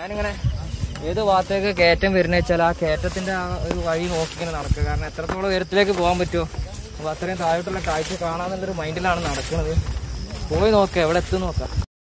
ഞാനിങ്ങനെ ഏത് ഭാഗത്തേക്ക് കയറ്റം വരുന്ന വെച്ചാൽ ആ കയറ്റത്തിന്റെ ആ ഒരു വഴി നോക്കി ഇങ്ങനെ നടക്കുക കാരണം എത്രത്തോളം ഉയരത്തിലേക്ക് പോകാൻ പറ്റുമോ അപ്പൊ അത്രയും താഴോട്ടുള്ള കാഴ്ച കാണാന്നുള്ളൊരു മൈൻഡിലാണ് നടക്കുന്നത് പോയി നോക്കാം എവിടെ എത്തും നോക്കാം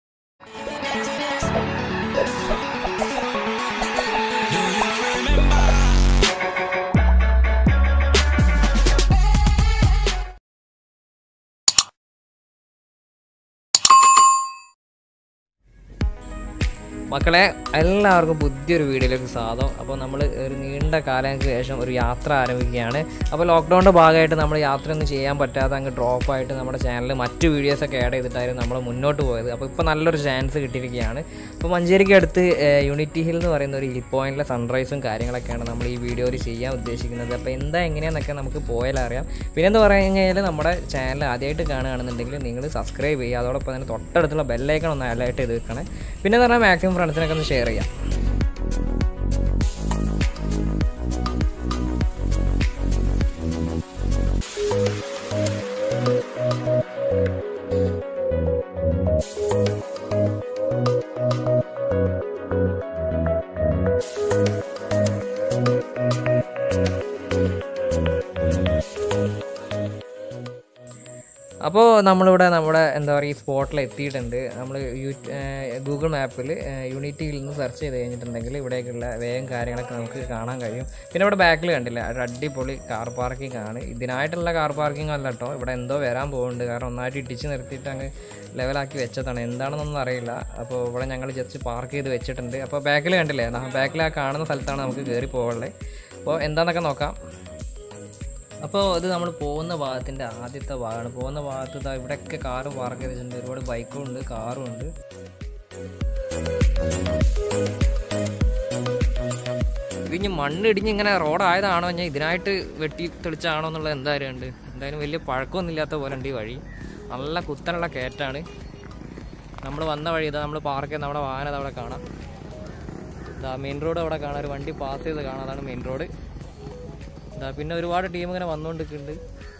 മക്കളെ എല്ലാവർക്കും പുതിയൊരു വീഡിയോയിലേക്ക് സ്വാഗതം അപ്പോൾ നമ്മൾ ഒരു നീണ്ട കാലങ്ങൾക്ക് ശേഷം ഒരു യാത്ര ആരംഭിക്കുകയാണ് അപ്പോൾ ലോക്ക്ഡൗണിൻ്റെ ഭാഗമായിട്ട് നമ്മൾ യാത്രയൊന്നും ചെയ്യാൻ പറ്റാതെ അങ്ങ് ഡ്രോപ്പ് ആയിട്ട് നമ്മുടെ ചാനലിൽ മറ്റ് വീഡിയോസൊക്കെ ആഡ് ചെയ്തിട്ടായിരുന്നു നമ്മൾ മുന്നോട്ട് പോയത് അപ്പോൾ ഇപ്പോൾ നല്ലൊരു ചാൻസ് കിട്ടിയിരിക്കുകയാണ് അപ്പോൾ മഞ്ചേരിക്ക് അടുത്ത് ഏഹ്, യൂണിറ്റി ഹിൽ എന്ന് പറയുന്ന ഒരു ഹിൽ പോയിന്റിലെ സൺറൈസും കാര്യങ്ങളൊക്കെയാണ് നമ്മൾ ഈ വീഡിയോയിൽ ചെയ്യാൻ ഉദ്ദേശിക്കുന്നത് അപ്പോൾ എന്താ എങ്ങനെയാണെന്നൊക്കെ നമുക്ക് പോയാൽ അറിയാം പിന്നെ എന്ന് പറഞ്ഞു കഴിഞ്ഞാൽ നമ്മുടെ ചാനൽ ആദ്യമായിട്ട് കാണുകയാണെന്നുണ്ടെങ്കിൽ നിങ്ങൾ സബ്സ്ക്രൈബ് ചെയ്യുക അതോടൊപ്പം തന്നെ തൊട്ടടുത്തുള്ള ബെല്ലൈക്കൺ ഒന്ന് അലർട്ട് ചെയ്ത് വെക്കണേ പിന്നെ എന്ന് പറഞ്ഞാൽ മാക്സിമം ഫ്രണ്ട്സിനൊക്കെ ഒന്ന് ഷെയർ ചെയ്യാം അപ്പോൾ നമ്മളിവിടെ നമ്മുടെ എന്താ പറയുക ഈ സ്പോട്ടിൽ എത്തിയിട്ടുണ്ട് നമ്മൾ യൂ ഗൂഗിൾ മാപ്പിൽ യൂണിറ്റിയിൽ നിന്ന് സെർച്ച് ചെയ്ത് കഴിഞ്ഞിട്ടുണ്ടെങ്കിൽ ഇവിടേക്കുള്ള വേഗം കാര്യങ്ങളൊക്കെ നമുക്ക് കാണാൻ കഴിയും പിന്നെ ഇവിടെ ബാക്കിൽ കണ്ടില്ല ഒരു അടിപൊളി കാർ പാർക്കിംഗ് ആണ് ഇതിനായിട്ടുള്ള കാർ പാർക്കിംഗ് അല്ല കേട്ടോ ഇവിടെ എന്തോ വരാൻ പോകുന്നുണ്ട് കാരണം ഒന്നായിട്ട് ഇടിച്ച് നിർത്തിയിട്ട് അങ്ങ് ലെവലാക്കി വെച്ചതാണ് എന്താണെന്നൊന്നും അറിയില്ല അപ്പോൾ ഇവിടെ ഞങ്ങൾ ജസ്റ്റ് പാർക്ക് ചെയ്ത് വെച്ചിട്ടുണ്ട് അപ്പോൾ ബാക്കിൽ കണ്ടില്ലേ ബാക്കിൽ ആ കാണുന്ന സ്ഥലത്താണ് നമുക്ക് കയറി പോകാനുള്ളത് അപ്പോൾ എന്താണെന്നൊക്കെ നോക്കാം അപ്പോൾ ഇത് നമ്മൾ പോകുന്ന ഭാഗത്തിൻ്റെ ആദ്യത്തെ ഭാഗമാണ് പോകുന്ന ഭാഗത്ത് ഇതാ ഇവിടെയൊക്കെ കാറ് പാർക്ക് ചെയ്തിട്ടുണ്ട് ഒരുപാട് ബൈക്കും ഉണ്ട് കാറും ഉണ്ട് ഇനി മണ്ണ് ഇടിഞ്ഞ് ഇങ്ങനെ റോഡായതാണോ ഞാൻ ഇതിനായിട്ട് വെട്ടി തെളിച്ചാണോ എന്നുള്ളത് എന്തായാലും ഉണ്ട് എന്തായാലും വലിയ പഴക്കമൊന്നും ഇല്ലാത്ത പോലെ ഉണ്ട് ഈ വഴി നല്ല കുത്തനുള്ള കയറ്റാണ് നമ്മൾ വന്ന വഴി ഇതാ നമ്മൾ പാർക്ക് ചെയ്യുന്ന നമ്മുടെ വാഹനം അത് അവിടെ കാണാം ഇതാ മെയിൻ റോഡ് അവിടെ കാണാം ഒരു വണ്ടി പാസ് ചെയ്ത് കാണാം അതാണ് മെയിൻ റോഡ് ഇതാ പിന്നെ ഒരുപാട് ടീം ഇങ്ങനെ വന്നുകൊണ്ടിരിക്കുന്നുണ്ട്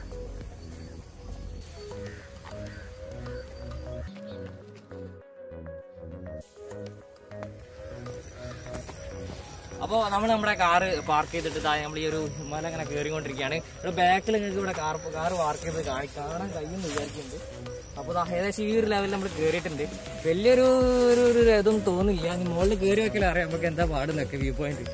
അപ്പോൾ നമ്മൾ നമ്മുടെ കാറ് പാർക്ക് ചെയ്തിട്ട് ഇതാ നമ്മൾ ഈ ഒരു മല ഇങ്ങനെ കയറിക്കൊണ്ടിരിക്കുകയാണ് ഇവിടെ ബാക്കിൽ നിങ്ങൾക്ക് ഇവിടെ കാർ കാർ പാർക്ക് ചെയ്ത് കാണി കാണാൻ കഴിയുമെന്ന് വിചാരിക്കുന്നുണ്ട് അപ്പോൾ ദാ ഏകദേശം ഈ ഒരു ലെവലിൽ നമ്മൾ കയറിയിട്ടുണ്ട് വലിയൊരു ഒരു ഒരു ഇതൊന്നും തോന്നില്ല ഇനി മുകളിൽ കയറി വെക്കലേ അറിയാം നമുക്ക് എന്താ പാടുന്നൊക്കെ വ്യൂ പോയിന്റ്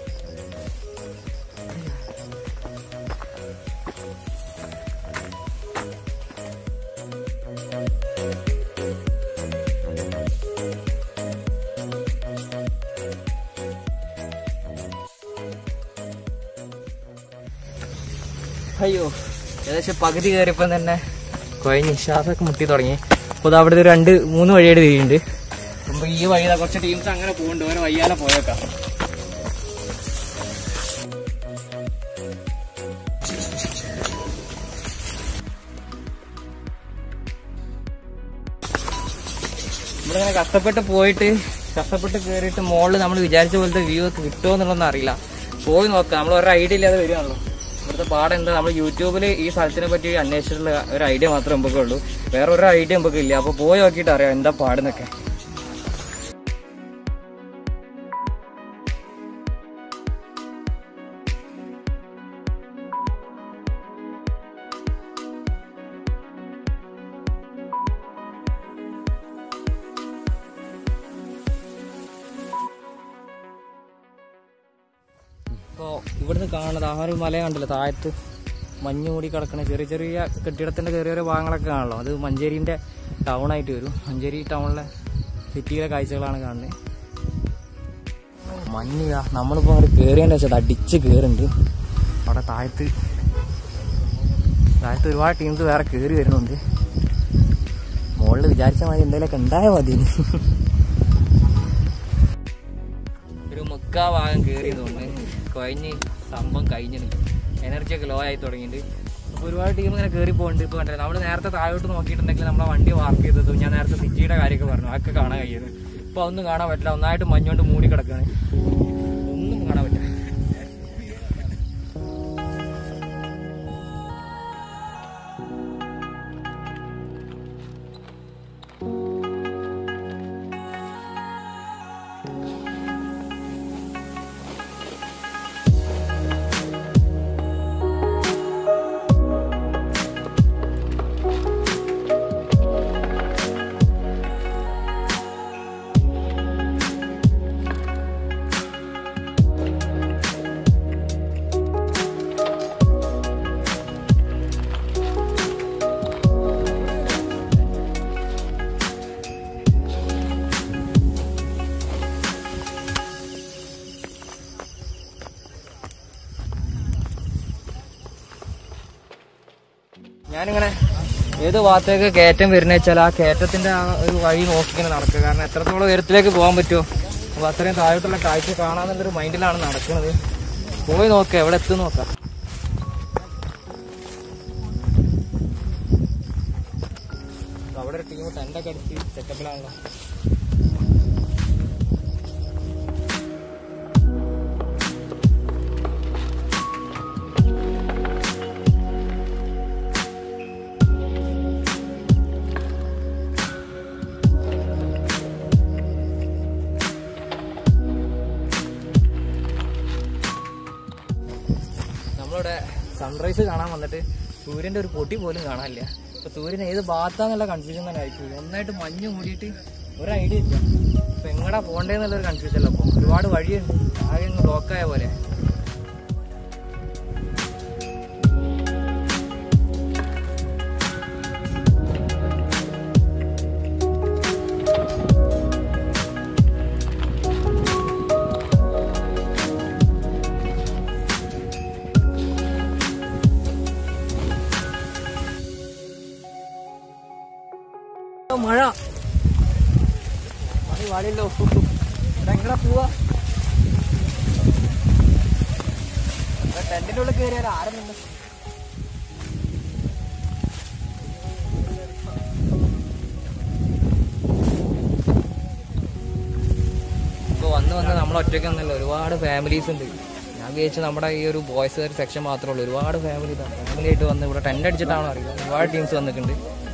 അയ്യോ ഏകദേശം പകുതി കയറിയപ്പം തന്നെ കുഴഞ്ഞ് ശ്വാസമൊക്കെ മുട്ടി തുടങ്ങി അപ്പോൾ അവിടെ ഒരു രണ്ട് മൂന്ന് വഴിയായിട്ട് തിരിയുണ്ട് അപ്പോൾ ഈ വഴി ദാ കുറച്ച് ടീംസ് അങ്ങനെ പോകുന്നുണ്ട് ഓരോ വയ്യാലെ പോയേക്കാം നമ്മളിങ്ങനെ കഷ്ടപ്പെട്ട് പോയിട്ട് കഷ്ടപ്പെട്ട് കയറിയിട്ട് മുകളിൽ നമ്മൾ വിചാരിച്ച പോലത്തെ വ്യൂ ഒക്കെ കിട്ടുമോ എന്നുള്ളതൊന്നും അറിയില്ല പോയി നോക്കാം നമ്മൾ ഒരു ഐഡിയ ഇല്ലാതെ വരികയാണല്ലോ ഇവിടുത്തെ പാடம் എന്താ നമ്മൾ യൂട്യൂബിൽ ഈ സ്ഥലത്തിനെ പറ്റി അന്വേഷിച്ചിട്ടുള്ള ഒരു ഐഡിയ മാത്രമേ നമുക്ക് ഉള്ളൂ വേറെ ഒരു ഐഡിയ നമുക്ക് ഇല്ല അപ്പോൾ പോയി നോക്കിയിട്ട് അറിയാം എന്താ പാടുന്നൊക്കെ ഇപ്പോൾ ഇവിടുന്ന് കാണുന്നത് ആ ഒരു മല കണ്ടില്ല താഴത്ത് മഞ്ഞ് മൂടി കിടക്കുന്ന ചെറിയ ചെറിയ കെട്ടിടത്തിന്റെ ചെറിയ ചെറിയ ഭാഗങ്ങളൊക്കെ കാണല്ലോ അത് മഞ്ചേരിന്റെ ടൗൺ ആയിട്ട് വരും മഞ്ചേരി ടൗണിലെ സിറ്റിയിലെ കാഴ്ചകളാണ് കാണുന്നത് മഞ്ഞ് ദാ നമ്മളിപ്പോൾ അങ്ങോട്ട് കയറിയതിൻ്റെ വെച്ചാൽ അടിച്ച് കയറുന്നുണ്ട് അവിടെ താഴത്ത് താഴത്ത് ഒരുപാട് ടീംസ് വേറെ കയറി വരുന്നുണ്ട് മുകളിൽ വിചാരിച്ച മാതിരി എന്തെങ്കിലുമൊക്കെ ഉണ്ടായാൽ മതി ഇനി. ഒരു മുക്കാ ഭാഗം കയറിയതുകൊണ്ട് കുഴഞ്ഞ് സംഭവം കഴിഞ്ഞിന് എനർജി ഒക്കെ ലോ ആയി തുടങ്ങിയിട്ടുണ്ട് അപ്പോൾ ഒരുപാട് ടീം ഇങ്ങനെ കയറി പോകുന്നുണ്ട് ഇപ്പോൾ കണ്ടില്ല നമ്മൾ നേരത്തെ താഴോട്ട് നോക്കിയിട്ടുണ്ടെങ്കിൽ നമ്മളെ വണ്ടി പാർക്ക് ചെയ്തതും ഞാൻ നേരത്തെ സിറ്റിയുടെ കാര്യമൊക്കെ പറഞ്ഞു അതൊക്കെ കാണാൻ കഴിയുന്നത് ഇപ്പോൾ ഒന്നും കാണാൻ പറ്റില്ല ഒന്നായിട്ട് മഞ്ഞുകൊണ്ട് മൂടി കിടക്കുകയാണ് ഒന്നും കാണാൻ പറ്റില്ല ഞാനിങ്ങനെ ഏത് ഭാഗത്തേക്ക് കയറ്റം വരുന്ന വെച്ചാൽ ആ കയറ്റത്തിന്റെ ആ ഒരു വഴി നോക്കിങ്ങനെ നടക്കുക കാരണം എത്രത്തോളം ഉയരത്തിലേക്ക് പോകാൻ പറ്റുമോ അപ്പൊ അത്രയും താഴോട്ടുള്ള കാഴ്ച കാണാന്നുള്ളൊരു മൈൻഡിലാണ് നടക്കുന്നത് പോയി നോക്കാം എവിടെ എത്തും നോക്കാം അവിടെ ഒരു ടീം ടെൻ്റൊക്കെ അടിച്ച് സെറ്റപ്പിലാണല്ലോ നമ്മളിവിടെ സൺറൈസ് കാണാൻ വന്നിട്ട് സൂര്യന്റെ ഒരു പൊട്ടി പോലും കാണാനില്ല അപ്പൊ സൂര്യൻ ഏത് ഭാഗത്താന്നുള്ള കൺഫ്യൂഷൻ തന്നെ ആയിരിക്കും ഒന്നായിട്ട് മഞ്ഞ് മൂടിയിട്ട് ഒരു ഐഡിയ ഇല്ല അപ്പൊ എങ്ങടാ പോണ്ടേന്നുള്ളൊരു കൺഫ്യൂഷൻ അല്ല അപ്പൊ ഒരുപാട് വഴിയുണ്ട് ആകെ അങ്ങ് ബ്ലോക്കായ പോലെ മഴ മഴ പാടില്ലോ ഇവിടെ എങ്ങനെ പോവാ ടെന്റിന്റെ ഉള്ളിൽ കയറിയാൽ ആരും നിന്ന് ഇപ്പൊ വന്ന് വന്ന് നമ്മൾ ഒറ്റയ്ക്കൊന്നല്ല ഒരുപാട് ഫാമിലീസ് ഉണ്ട് ഞാൻ വിചാരിച്ചു നമ്മുടെ ഈ ഒരു ബോയ്സ് സെക്ഷൻ മാത്രമേ ഉള്ളൂ ഒരുപാട് ഫാമിലി ഫാമിലി ആയിട്ട് വന്ന് ഇവിടെ ടെന്റ് അടിച്ചിട്ടാണോ അറിയില്ല ഒരുപാട് ടീംസ് വന്നിട്ടുണ്ട്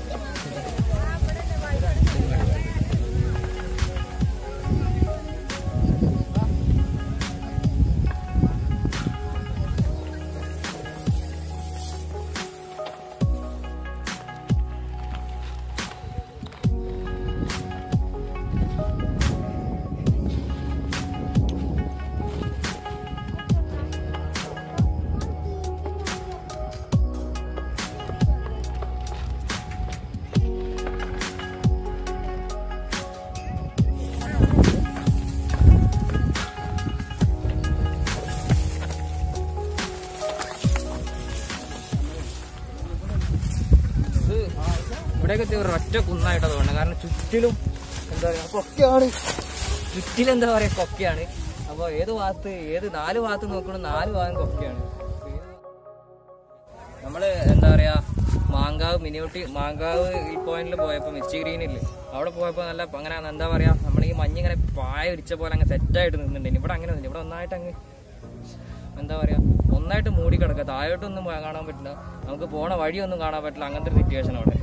ഇത് ഇവിടെയൊക്കെ എത്തിയ ഒരു ഒറ്റ കുന്നായിട്ടാണ് തോന്നുന്നത് കാരണം ചുറ്റിലും എന്താ പറയാ കൊക്കയാണ് ചുറ്റിലും എന്താ പറയാ കൊക്കയാണ് അപ്പൊ ഏത് ഭാഗത്ത് ഏത് നാല് ഭാഗത്ത് നോക്കണം നാല് ഭാഗം കൊക്കയാണ് അപ്പൊ ഏത് നമ്മള് എന്താ പറയാ മാങ്കാവ് മിനിയൂട്ടി മാങ്കാവ് ഈ പോയിന്റിൽ പോയപ്പോ മിച്ചി ഗ്രീനില്ലേ അവിടെ പോയപ്പോ നല്ല അങ്ങനെ എന്താ പറയാ നമ്മൾ ഈ മഞ്ഞ് ഇങ്ങനെ പായ വിരിച്ച പോലെ അങ്ങ് സെറ്റായിട്ട് നിന്നിട്ടുണ്ട് ഇവിടെ അങ്ങനെ ഒന്നുമില്ല ഇവിടെ ഒന്നായിട്ട് അങ്ങ് എന്താ പറയാ ഒന്നായിട്ട് മൂടി കിടക്കുക താഴോട്ടൊന്നും പോയാ കാണാൻ പറ്റില്ല നമുക്ക് പോണ വഴിയൊന്നും കാണാൻ പറ്റില്ല അങ്ങനത്തെ ഒരു സിറ്റുവേഷൻ അവിടെ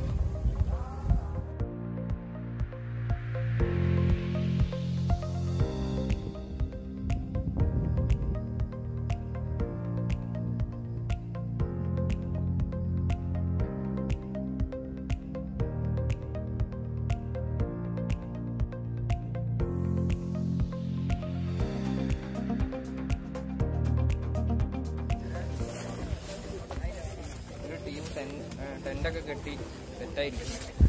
ഒരു ടീം ടെന്റൊക്കെ കെട്ടി സെറ്റായിരിക്കും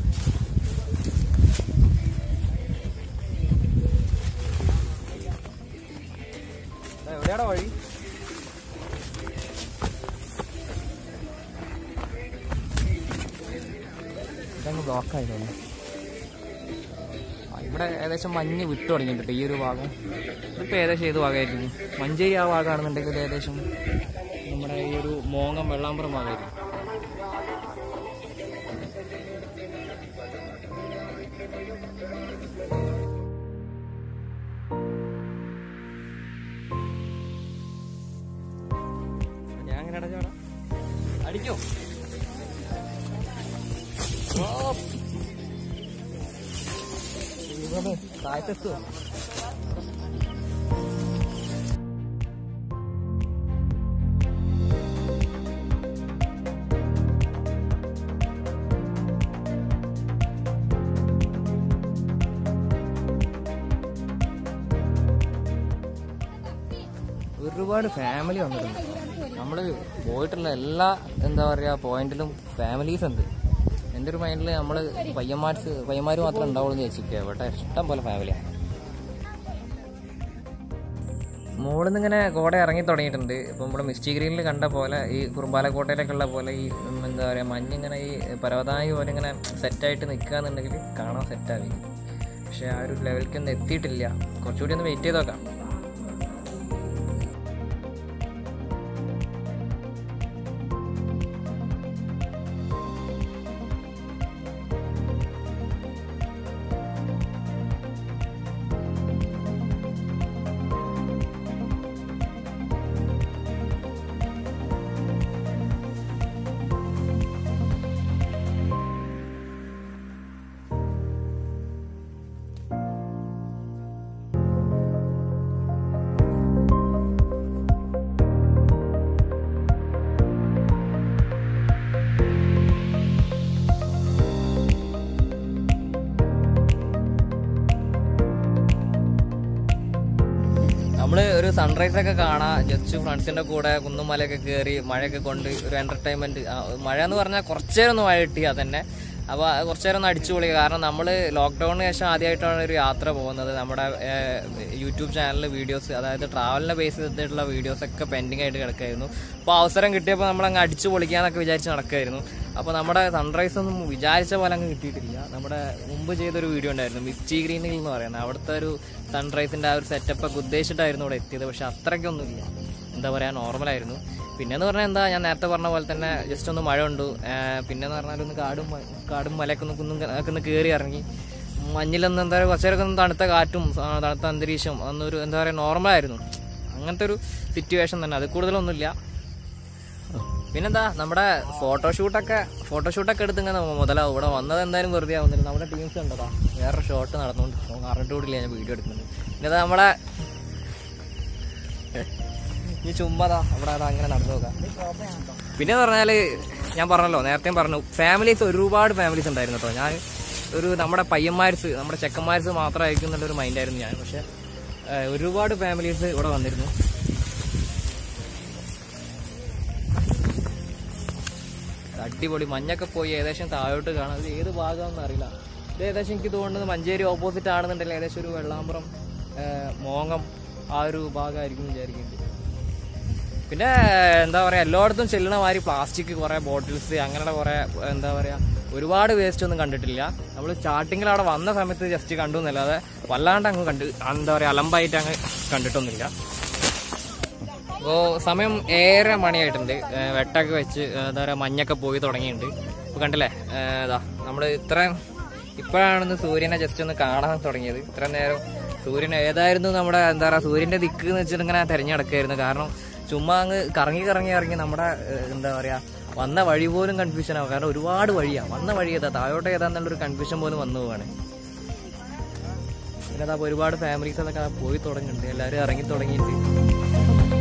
എവിടെയാടാ വഴി ഇതങ്ങ് ബ്ലോക്ക് ആയതോളൂ ഇവിടെ ഏകദേശം മഞ്ഞ് വിട്ടു തുടങ്ങിയിട്ടുണ്ട് ഈ ഒരു ഭാഗം ഇതിപ്പോൾ ഏകദേശം ഏത് ഭാഗമായിരിക്കും മഞ്ചേരി ആ ഭാഗമാണെന്നുണ്ടെങ്കിൽ ഏകദേശം നമ്മുടെ ഈ ഒരു മോങ്ങം വെള്ളാമ്പുറം ഭാഗമായിരിക്കും ഞാൻ അങ്ങനെ അടച്ചോടാ അടിക്കോ ഓ. ഇതൊന്ന് താഴത്തെത്തുവോ ഒരുപാട് ഫാമിലി വന്നിട്ടുണ്ട് നമ്മൾ പോയിട്ടുള്ള എല്ലാ എന്താ പറയുക പോയിന്റിലും ഫാമിലീസ് ഉണ്ട് എൻ്റെ ഒരു മൈൻഡിൽ നമ്മൾ പയ്യന്മാർക്ക് പയ്യന്മാർ മാത്രമേ ഉണ്ടാവുള്ളൂ എന്ന് വെച്ചിരിക്കുക ഇവിടെ ഇഷ്ടം പോലെ ഫാമിലിയാണ് മുകളിൽ നിന്ന് ഇങ്ങനെ കോട ഇറങ്ങി തുടങ്ങിയിട്ടുണ്ട് ഇപ്പം നമ്മുടെ മിസ്റ്റി ഗ്രീനിൽ കണ്ട പോലെ ഈ കുറുമ്പാലക്കോട്ടയിലൊക്കെയുള്ള പോലെ ഈ ഉം, എന്താ പറയുക മഞ്ഞിങ്ങനെ ഈ പർവ്വതായി പോലെ ഇങ്ങനെ സെറ്റായിട്ട് നിൽക്കുക എന്നുണ്ടെങ്കിൽ കാണാൻ സെറ്റാവി പക്ഷേ ആ ഒരു ലെവലിലേക്കൊന്നും എത്തിയിട്ടില്ല കുറച്ചുകൂടി ഒന്ന് വെയിറ്റ് ചെയ്ത് നോക്കാം നമ്മൾ ഒരു സൺറൈസ് ഒക്കെ കാണാം ജസ്റ്റ് ഫ്രണ്ട്സിന്റെ കൂടെ കുന്നും മലയൊക്കെ കയറി മഴയൊക്കെ കൊണ്ട് ഒരു എന്റർടൈൻമെന്റ് മഴ എന്ന് പറഞ്ഞാൽ കുറച്ചു നേരം ഒന്ന് മഴ കിട്ടി അതന്നെ അപ്പോൾ കുറച്ചു നേരം ഒന്ന് അടിച്ചു പൊളിക്കുക കാരണം നമ്മൾ ലോക്ക്ഡൌണിന് ശേഷം ആദ്യമായിട്ടാണ് ഒരു യാത്ര പോകുന്നത് നമ്മുടെ ഏഹ്, യൂട്യൂബ് ചാനലിൽ വീഡിയോസ് അതായത് ട്രാവലിനെ ബേസ് ചെയ്തിട്ടുള്ള വീഡിയോസ് ഒക്കെ പെൻഡിങ് ആയിട്ട് കിടക്കായിരുന്നു അപ്പോൾ അവസരം കിട്ടിയപ്പോൾ നമ്മൾ അങ്ങ് അടിച്ചു പൊളിക്കാന്നൊക്കെ വിചാരിച്ച് നടക്കായിരുന്നു അപ്പോൾ നമ്മുടെ സൺറൈസ് ഒന്നും വിചാരിച്ച പോലെ അങ്ങ് കിട്ടിയിട്ടില്ല നമ്മുടെ മുമ്പ് ചെയ്തൊരു വീഡിയോ ഉണ്ടായിരുന്നു മിച്ചി ഗ്രീനിൽ എന്ന് പറയുന്നത് അവിടുത്തെ ഒരു സൺറൈസിന്റെ ആ ഒരു സെറ്റപ്പ് ഒക്കെ ഉദ്ദേശിച്ചിട്ടായിരുന്നു ഇവിടെ എത്തിയത് പക്ഷെ അത്രയ്ക്കൊന്നുമില്ല എന്താ പറയാ നോർമലായിരുന്നു പിന്നെന്ന് പറഞ്ഞാൽ എന്താ ഞാൻ നേരത്തെ പറഞ്ഞ പോലെ തന്നെ ജസ്റ്റ് ഒന്ന് മഴ ഉണ്ട് പിന്നെന്ന് പറഞ്ഞാൽ ഒന്ന് കാടും മ- കാടും മലയൊക്കെ ഒന്ന് കുന്നും ഒക്കെ ഒന്ന് കയറി ഇറങ്ങി മഞ്ഞിലൊന്ന് എന്താ പറയുക കുറച്ചേരൊക്കെ ഒന്ന് തണുത്ത കാറ്റും ആ, തണുത്ത അന്തരീക്ഷം അന്നൊരു എന്താ പറയുക നോർമലായിരുന്നു അങ്ങനത്തെ ഒരു സിറ്റുവേഷൻ തന്നെ അത് കൂടുതലൊന്നുമില്ല പിന്നെന്താ നമ്മുടെ ഫോട്ടോഷൂട്ടൊക്കെ ഫോട്ടോഷൂട്ടൊക്കെ എടുത്ത് ഇങ്ങനെ മുതലാവും ഇവിടെ വന്നത് എന്തായാലും വെറുതെ ആവുന്നില്ല നമ്മുടെ ടീംസ് ഉണ്ടതാ വേറെ ഷോട്ട് നടന്നുകൊണ്ട് അറിഞ്ഞിട്ടുകൂടില്ല ഞാൻ വീഡിയോ എടുക്കുന്നുണ്ട് പിന്നെ ദാ നമ്മളെ ഈ ചുമ്മാതാ അവിടെ അതാ അങ്ങനെ നടന്നു നോക്കാം പിന്നെ പറഞ്ഞാല് ഞാൻ പറഞ്ഞല്ലോ നേരത്തെ പറഞ്ഞു ഫാമിലീസ് ഒരുപാട് ഫാമിലീസ് ഉണ്ടായിരുന്നു കേട്ടോ ഞാൻ ഒരു നമ്മുടെ പയ്യന്മാർസ് നമ്മുടെ ചെക്കന്മാർസ് മാത്രമായിരിക്കും എന്നുള്ള ഒരു മൈൻഡായിരുന്നു ഞാൻ പക്ഷെ ഏഹ്, ഒരുപാട് ഫാമിലീസ് ഇവിടെ വന്നിരുന്നു അടിപൊളി മഞ്ഞൊക്കെ പോയി ഏകദേശം താഴോട്ട് കാണാം ഇത് ഏത് ഭാഗമാണെന്ന് അറിയില്ല ഇത് ഏകദേശം എനിക്ക് തോന്നുന്നത് മഞ്ചേരി ഓപ്പോസിറ്റ് ആണെന്നുണ്ടെങ്കിൽ ഏകദേശം ഒരു വെള്ളാമ്പുറം ഏഹ്, മോങ്ങം ആ ഒരു ഭാഗമായിരിക്കും വിചാരിക്കുന്നുണ്ട് പിന്നെ എന്താ പറയാ എല്ലായിടത്തും ചെല്ലണ മാതിരി പ്ലാസ്റ്റിക് കുറെ ബോട്ടിൽസ് അങ്ങനെയുള്ള കുറെ എന്താ പറയാ ഒരുപാട് വേസ്റ്റ് ഒന്നും കണ്ടിട്ടില്ല നമ്മൾ സ്റ്റാർട്ടിങ്ങിൽ അവിടെ വന്ന സമയത്ത് ജസ്റ്റ് കണ്ടു എന്നല്ലാതെ വല്ലാണ്ട് അങ്ങ് കണ്ട് എന്താ പറയാ അലമ്പായിട്ട് അങ്ങ് കണ്ടിട്ടൊന്നുമില്ല അപ്പോൾ സമയം ഏറെ മണിയായിട്ടുണ്ട് ഏഹ് വെട്ടൊക്കെ വെച്ച് ഏഹ് എന്താ പറയുക മഞ്ഞൊക്കെ പോയി തുടങ്ങിയിട്ടുണ്ട് ഇപ്പോൾ കണ്ടില്ലേ ഏഹ് ഇതാ നമ്മൾ ഇത്രയും ഇപ്പോഴാണെന്ന് സൂര്യനെ ജസ്റ്റ് ഒന്ന് കാണാൻ തുടങ്ങിയത് ഇത്ര നേരം സൂര്യൻ ഏതായിരുന്നു നമ്മുടെ എന്താ പറയുക സൂര്യന്റെ ദിക്ക് എന്ന് വെച്ചിട്ട് ഇങ്ങനെ തിരഞ്ഞെടുക്കായിരുന്നു കാരണം ചുമ്മാ അങ്ങ് കറങ്ങി കറങ്ങി ഇറങ്ങി നമ്മുടെ ഏഹ് എന്താ പറയാ വന്ന വഴി പോലും കൺഫ്യൂഷൻ ആവും കാരണം ഒരുപാട് വഴിയാണ് വന്ന വഴി ഏതാ താഴോട്ട് ഏതാന്നുള്ളൊരു കൺഫ്യൂഷൻ പോലും വന്നു പോവാണ് പിന്നെ അതാ ഒരുപാട് ഫാമിലീസ് അതൊക്കെ പോയി തുടങ്ങിയിട്ടുണ്ട് എല്ലാവരും ഇറങ്ങി തുടങ്ങിയിട്ട്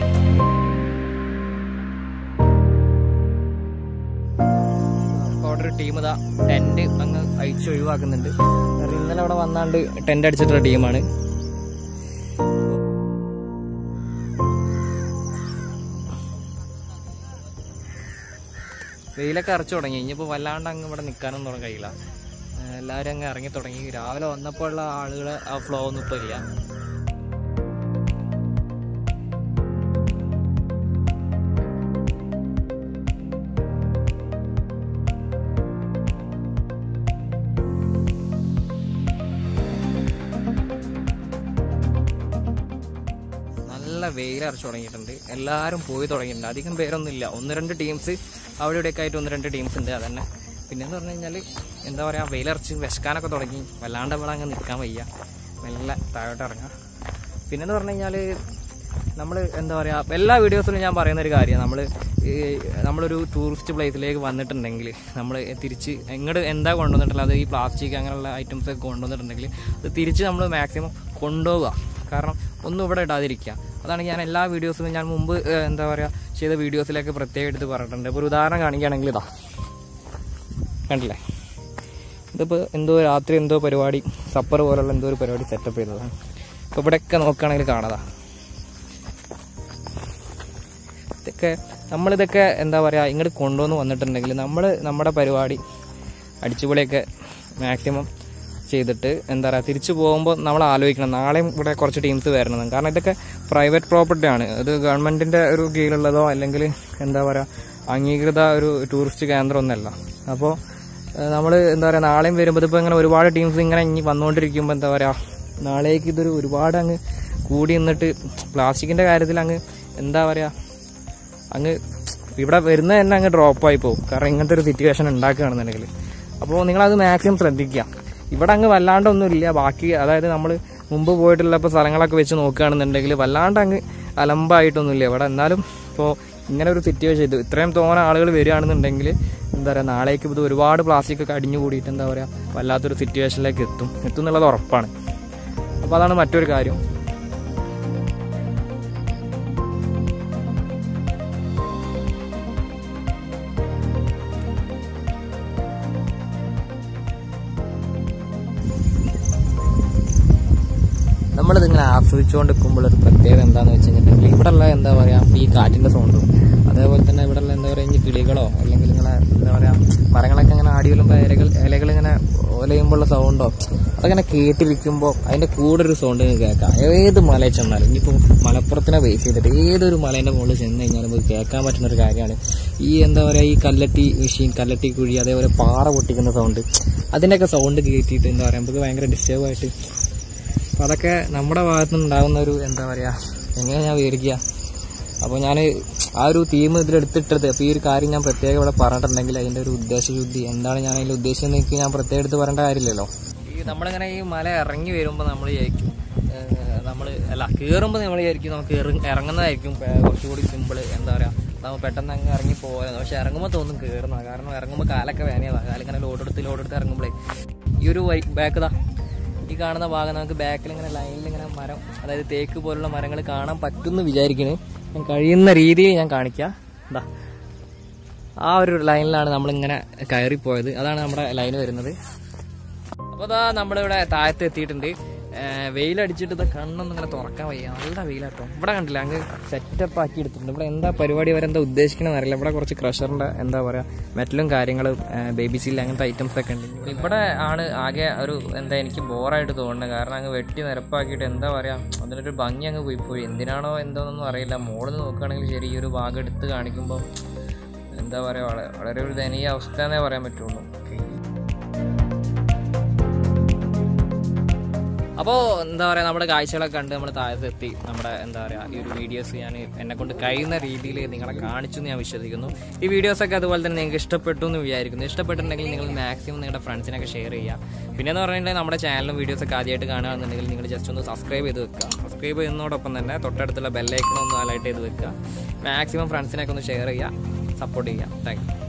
അവിടെ ഒരു ടീം ഇതാ ടെന്റ് അങ്ങ് അഴിച്ച് ഒഴിവാക്കുന്നുണ്ട് കാരണം ഇന്നലെ അവിടെ വന്നാണ്ട് ടെന്റ് അടിച്ചിട്ടുള്ള ടീമാണ് വെയിലൊക്കെ അറച്ചു തുടങ്ങി ഇനിയിപ്പോൾ വല്ലാണ്ട് അങ്ങ് ഇവിടെ നിൽക്കാനൊന്നും തുടങ്ങി കഴിയില്ല ഏഹ് എല്ലാവരും അങ്ങ് ഇറങ്ങി തുടങ്ങി രാവിലെ വന്നപ്പോഴുള്ള ആളുകൾ ആ ഫ്ലോ ഒന്നും ഇപ്പോൾ ഇല്ല നല്ല വെയിലറച്ചു തുടങ്ങിയിട്ടുണ്ട് എല്ലാവരും പോയി തുടങ്ങിയിട്ടുണ്ട് അധികം പേരൊന്നുമില്ല ഒന്ന് രണ്ട് ടീംസ് അവിടെ ഇവിടെയൊക്കെ ആയിട്ട് ഒന്ന് രണ്ട് ടീംസ് ഉണ്ട് അതന്നെ പിന്നെന്ന് പറഞ്ഞു കഴിഞ്ഞാൽ എന്താ പറയുക വെയിലറച്ച് വിശക്കാനൊക്കെ തുടങ്ങി വല്ലാണ്ട് ഇവിടെ അങ്ങ് നിൽക്കാൻ വയ്യ മെല്ലെ താഴോട്ട് ഇറങ്ങാം പിന്നെന്ന് പറഞ്ഞു കഴിഞ്ഞാൽ നമ്മൾ എന്താ പറയുക എല്ലാ വീഡിയോസിലും ഞാൻ പറയുന്ന ഒരു കാര്യം നമ്മൾ നമ്മളൊരു ടൂറിസ്റ്റ് പ്ലേസിലേക്ക് വന്നിട്ടുണ്ടെങ്കിൽ നമ്മൾ തിരിച്ച് എങ്ങോട്ട് എന്താ കൊണ്ടുവന്നിട്ടുള്ളത് അത് ഈ പ്ലാസ്റ്റിക് അങ്ങനെയുള്ള ഐറ്റംസ് ഒക്കെ കൊണ്ടുവന്നിട്ടുണ്ടെങ്കിൽ അത് തിരിച്ച് നമ്മൾ മാക്സിമം കൊണ്ടുപോവുക കാരണം ഒന്നും ഇവിടെ ഇടാതിരിക്കുക അതാണ് ഞാൻ എല്ലാ വീഡിയോസിലും ഞാൻ മുമ്പ് ഏഹ്, എന്താ പറയുക ചെയ്ത വീഡിയോസിലൊക്കെ പ്രത്യേകം എടുത്ത് പറഞ്ഞിട്ടുണ്ട് ഇപ്പോൾ ഒരു ഉദാഹരണം കാണിക്കുകയാണെങ്കിൽ ഇതാ കണ്ടില്ലേ ഇതിപ്പോൾ എന്തോ രാത്രി എന്തോ പരിപാടി സപ്പർ പോലുള്ള എന്തോ ഒരു പരിപാടി സെറ്റപ്പ് ചെയ്തതാണ് ഇപ്പോൾ ഇവിടെയൊക്കെ നോക്കുകയാണെങ്കിൽ കാണാതാ ഇതൊക്കെ നമ്മളിതൊക്കെ എന്താ പറയുക ഇങ്ങോട്ട് കൊണ്ടുവന്ന് വന്നിട്ടുണ്ടെങ്കിൽ നമ്മൾ നമ്മുടെ പരിപാടി അടിച്ചുപൊളിയൊക്കെ മാക്സിമം ചെയ്തിട്ട് എന്താ പറയുക തിരിച്ചു പോകുമ്പോൾ നമ്മൾ ആലോചിക്കണം നാളെയും ഇവിടെ കുറച്ച് ടീംസ് വരണം കാരണം ഇതൊക്കെ പ്രൈവറ്റ് പ്രോപ്പർട്ടി ആണ് ഇത് ഗവൺമെൻറ്റിൻ്റെ ഒരു കീഴിലുള്ളതോ അല്ലെങ്കിൽ എന്താ പറയുക അംഗീകൃത ഒരു ടൂറിസ്റ്റ് കേന്ദ്രം ഒന്നല്ല അപ്പോൾ നമ്മൾ എന്താ പറയുക നാളെയും വരുമ്പോൾ ഇതിപ്പോൾ ഇങ്ങനെ ഒരുപാട് ടീംസ് ഇങ്ങനെ ഇനി വന്നുകൊണ്ടിരിക്കുമ്പോൾ എന്താ പറയുക നാളേക്ക് ഇതൊരു ഒരുപാട് അങ്ങ് കൂടി നിന്നിട്ട് പ്ലാസ്റ്റിക്കിൻ്റെ കാര്യത്തിൽ അങ്ങ് എന്താ പറയുക അങ്ങ് ഇവിടെ വരുന്നത് തന്നെ അങ്ങ് ഡ്രോപ്പായി പോകും കാരണം ഇങ്ങനത്തെ ഒരു സിറ്റുവേഷൻ ഉണ്ടാക്കുകയാണെന്നുണ്ടെങ്കിൽ അപ്പോൾ നിങ്ങളത് മാക്സിമം ശ്രദ്ധിക്കുക ഇവിടെ അങ്ങ് വല്ലാണ്ടൊന്നുമില്ല ബാക്കി അതായത് നമ്മൾ മുമ്പ് പോയിട്ടുള്ള ഇപ്പോൾ സ്ഥലങ്ങളൊക്കെ വെച്ച് നോക്കുകയാണെന്നുണ്ടെങ്കിൽ വല്ലാണ്ട് അങ്ങ് അലമ്പായിട്ടൊന്നുമില്ല ഇവിടെ എന്നാലും ഇപ്പോൾ ഇങ്ങനെ ഒരു സിറ്റുവേഷൻ ഇത് ഇത്രയും തോന്നെ ആളുകൾ വരികയാണെന്നുണ്ടെങ്കിൽ എന്താ പറയുക നാളേക്ക് ഇത് ഒരുപാട് പ്ലാസ്റ്റിക് ഒക്കെ അടിഞ്ഞു കൂടിയിട്ട് എന്താ പറയുക വല്ലാത്തൊരു സിറ്റുവേഷനിലേക്ക് എത്തും എത്തും എന്നുള്ളത് ഉറപ്പാണ് അപ്പോൾ അതാണ് മറ്റൊരു കാര്യം നമ്മളിതിങ്ങനെ ആസ്വദിച്ചുകൊണ്ട് നിൽക്കുമ്പോൾ ഒരു പ്രത്യേകത എന്താണെന്ന് വെച്ച് കഴിഞ്ഞിട്ടുണ്ടെങ്കിൽ ഇവിടെയുള്ള എന്താ പറയുക ഈ കാറ്റിൻ്റെ സൗണ്ടും അതേപോലെ തന്നെ ഇവിടെയുള്ള എന്താ പറയുക ഇനി കിളികളോ അല്ലെങ്കിൽ ഇങ്ങനെ എന്താ പറയുക മരങ്ങളൊക്കെ ഇങ്ങനെ ആടി വരുമ്പോൾ ഇലകൾ ഇലകൾ ഇങ്ങനെ ഓലയുമ്പോഴുള്ള സൗണ്ടോ അതങ്ങനെ കേട്ടിരിക്കുമ്പോൾ അതിൻ്റെ കൂടെ ഒരു സൗണ്ട് കേൾക്കാം ഏത് മലയിൽ ചെന്നാലും ഇനിയിപ്പോൾ മലപ്പുറത്തിനെ ബേസ് ചെയ്തിട്ട് ഏതൊരു മലേൻ്റെ മുകളിൽ ചെന്ന് കഴിഞ്ഞാലും നമുക്ക് കേൾക്കാൻ പറ്റുന്ന ഒരു കാര്യമാണ് ഈ എന്താ പറയുക ഈ കല്ലട്ടി മെഷീൻ കല്ലട്ടി കുഴി അതേപോലെ പാറ പൊട്ടിക്കുന്ന സൗണ്ട് അതിൻ്റെയൊക്കെ സൗണ്ട് കേട്ടിട്ട് എന്താ പറയുക നമുക്ക് ഭയങ്കര ഡിസ്റ്റർബായിട്ട് അപ്പോൾ അതൊക്കെ നമ്മുടെ ഭാഗത്ത് നിന്ന് ഉണ്ടാകുന്ന ഒരു എന്താ പറയുക എങ്ങനെ ഞാൻ വിവരിക്കുക അപ്പോൾ ഞാൻ ആ ഒരു തീം ഇതിലെടുത്തിട്ടത് അപ്പോൾ ഈ ഒരു കാര്യം ഞാൻ പ്രത്യേകം ഇവിടെ പറഞ്ഞിട്ടുണ്ടെങ്കിൽ അതിൻ്റെ ഒരു ഉദ്ദേശശുദ്ധി എന്താണ് ഞാൻ അതിൽ ഉദ്ദേശിച്ചത് എനിക്ക് ഞാൻ പ്രത്യേകം എടുത്ത് പറയേണ്ട കാര്യമില്ലല്ലോ ഈ നമ്മളിങ്ങനെ ഈ മല ഇറങ്ങി വരുമ്പോൾ നമ്മൾ വിചാരിക്കും നമ്മൾ അല്ല കയറുമ്പോൾ നമ്മൾ വിചാരിക്കും നമുക്ക് ഇറങ്ങ ഇറങ്ങുന്നതായിരിക്കും ഏഹ് കുറച്ചുകൂടി സിമ്പിൾ എന്താ പറയുക നമ്മൾ പെട്ടെന്ന് അങ്ങ് ഇറങ്ങി പോകാൻ പക്ഷെ ഇറങ്ങുമ്പോൾ തോന്നും കയറുന്നത് കാരണം ഇറങ്ങുമ്പോൾ കാലൊക്കെ വേനയാണ് കാലിങ്ങനെ ലോഡെടുത്ത് ലോഡെടുത്ത് ഇറങ്ങുമ്പോഴേ ഈ ഒരു ബാക്ക് ഇതാ ഈ കാണുന്ന ഭാഗം നമുക്ക് ബാക്കിൽ ഇങ്ങനെ ലൈനിൽ ഇങ്ങനെ മരം അതായത് തേക്ക് പോലുള്ള മരങ്ങൾ കാണാൻ പറ്റുമെന്ന് വിചാരിക്കണേ ഞാൻ കഴിയുന്ന രീതിയിൽ ഞാൻ കാണിക്കാം എന്താ ആ ഒരു ലൈനിലാണ് നമ്മളിങ്ങനെ കയറിപ്പോയത് അതാണ് നമ്മുടെ ലൈൻ വരുന്നത് അപ്പോൾ അതാ നമ്മളിവിടെ താഴത്ത് എത്തിയിട്ടുണ്ട് ഏഹ് വെയിലടിച്ചിട്ട് ഇത് കണ്ണൊന്നും ഇങ്ങനെ തുറക്കാൻ വയ്യ നല്ല വെയിലാട്ടോ ഇവിടെ കണ്ടില്ല അങ്ങ് സെറ്റപ്പ് ആക്കി എടുത്തിട്ടുണ്ട് ഇവിടെ എന്താ പരിപാടി വരെ എന്താ ഉദ്ദേശിക്കണമെന്ന് അറിയില്ല ഇവിടെ കുറച്ച് ക്രഷറിന്റെ എന്താ പറയുക മെറ്റലും കാര്യങ്ങളും ബേബി സീൽ അങ്ങനത്തെ ഐറ്റംസ് ഒക്കെ ഉണ്ട് ഇവിടെ ആണ് ആകെ ഒരു എന്താ എനിക്ക് ബോറായിട്ട് തോന്നുന്നത് കാരണം അങ്ങ് വെട്ടി നിരപ്പാക്കിയിട്ട് എന്താ പറയുക അതിനൊരു ഭംഗി അങ്ങ് പോയി പോയി എന്തിനാണോ എന്തോന്നൊന്നും അറിയില്ല മോളിൽ നോക്കുകയാണെങ്കിൽ ശരി ഈ ഒരു ഭാഗം എടുത്ത് കാണിക്കുമ്പോൾ എന്താ പറയുക വളരെ വളരെ ഒരു ദയനീയ അവസ്ഥ എന്നേ പറയാൻ പറ്റുള്ളൂ അപ്പോൾ എന്താ പറയുക നമ്മുടെ കാഴ്ചകളൊക്കെ കണ്ട് നമ്മൾ താഴത്തെത്തി നമ്മുടെ എന്താ പറയുക ഈ ഒരു വീഡിയോസ് ഞാൻ എന്നെ കൊണ്ട് കഴിയുന്ന രീതിയിൽ നിങ്ങളെ കാണിച്ചു എന്ന് ഞാൻ വിശ്വസിക്കുന്നു ഈ വീഡിയോസൊക്കെ അതുപോലെ തന്നെ നിങ്ങൾക്ക് ഇഷ്ടപ്പെട്ടു എന്ന് വിചാരിക്കുന്നു ഇഷ്ടപ്പെട്ടിട്ടുണ്ടെങ്കിൽ നിങ്ങൾ മാക്സിമം നിങ്ങളുടെ ഫ്രണ്ട്സിനൊക്കെ ഷെയർ ചെയ്യുക പിന്നെ എന്ന് പറഞ്ഞിട്ടുണ്ടെങ്കിൽ നമ്മുടെ ചാനലും വീഡിയോസൊക്കെ ആദ്യമായിട്ട് കാണുകയാണെന്നുണ്ടെങ്കിൽ നിങ്ങൾ ജസ്റ്റ് ഒന്ന് സബ്സ്ക്രൈബ് ചെയ്ത് വെക്കുക സബ്സ്ക്രൈബ് ചെയ്യുന്നതോടൊപ്പം തന്നെ തൊട്ടടുത്തുള്ള ബെല്ലൈക്കണം ഒന്ന് അലൈറ്റ് ചെയ്ത് വെക്കുക മാക്സിമം ഫ്രണ്ട്സിനൊക്കെ ഒന്ന് ഷെയർ ചെയ്യുക സപ്പോർട്ട് ചെയ്യുക താങ്ക് യു